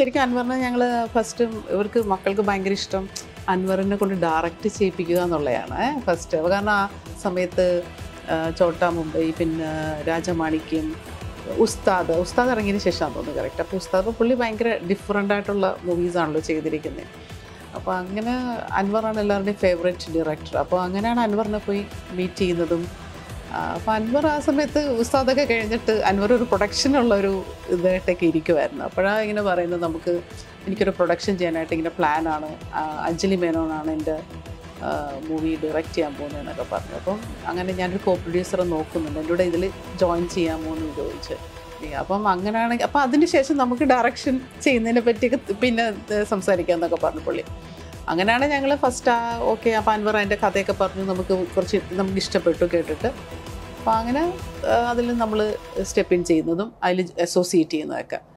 ശരിക്കും അൻവറിനെ ഞങ്ങൾ ഫസ്റ്റ് ഇവർക്ക് മക്കൾക്ക് ഭയങ്കര ഇഷ്ടം അൻവറിനെ കൊണ്ട് ഡയറക്റ്റ് ചെയ്യിപ്പിക്കുക എന്നുള്ളതാണ് ഫസ്റ്റ് കാരണം ആ സമയത്ത് ആ, ചോട്ടാ മുംബൈ പിന്നെ രാജമാണിക്യം ഉസ്താദ് ഉസ്താദ് ഇറങ്ങിയതിന് ശേഷമാണെന്ന് തോന്നുന്നു കറക്റ്റ് അപ്പോൾ ഉസ്താദ് അപ്പോൾ പുള്ളി ഭയങ്കര ഡിഫറെൻ്റ് ആയിട്ടുള്ള മൂവീസാണല്ലോ ചെയ്തിരിക്കുന്നത് അപ്പോൾ അങ്ങനെ അൻവറാണ് എല്ലാവരുടെയും ഫേവറേറ്റ് ഡയറക്ടർ അപ്പോൾ അങ്ങനെയാണ് അൻവറിനെ പോയി മീറ്റ് ചെയ്യുന്നതും അപ്പോൾ അൻവർ ആ സമയത്ത് ഉസ്താദൊക്കെ കഴിഞ്ഞിട്ട് അൻവർ ഒരു പ്രൊഡക്ഷനുള്ള ഒരു ഇതായിട്ടൊക്കെ ഇരിക്കുമായിരുന്നു അപ്പോഴാണ് ഇങ്ങനെ പറയുന്നത് നമുക്ക് എനിക്കൊരു പ്രൊഡക്ഷൻ ചെയ്യാനായിട്ട് ഇങ്ങനെ പ്ലാനാണ് അഞ്ജലി മേനോനാണ് എൻ്റെ മൂവി ഡയറക്റ്റ് ചെയ്യാൻ പോകുന്നതെന്നൊക്കെ പറഞ്ഞു അപ്പം അങ്ങനെ ഞാനൊരു കോ പ്രൊഡ്യൂസറെ നോക്കുന്നുണ്ട് എൻ്റെ കൂടെ ഇതിൽ ജോയിൻ ചെയ്യാമോ എന്ന് ചോദിച്ചു അപ്പം അങ്ങനെയാണെങ്കിൽ അപ്പം അതിന് ശേഷം നമുക്ക് ഡയറക്ഷൻ ചെയ്യുന്നതിനെ പറ്റിയൊക്കെ പിന്നെ ഏഹ് സംസാരിക്കാമെന്നൊക്കെ പറഞ്ഞു പുള്ളി അങ്ങനെയാണ് ഞങ്ങൾ ഫസ്റ്റ് ആ ഓക്കെ അപ്പം അൻവർ അതിൻ്റെ കഥയൊക്കെ പറഞ്ഞു നമുക്ക് കുറച്ച് നമുക്ക് ഇഷ്ടപ്പെട്ടു കേട്ടിട്ട് അപ്പോൾ അങ്ങനെ അതിൽ നമ്മൾ സ്റ്റെപ്പ് ഇൻ ചെയ്യുന്നതും അതിൽ അസോസിയേറ്റ് ചെയ്യുന്നതൊക്കെ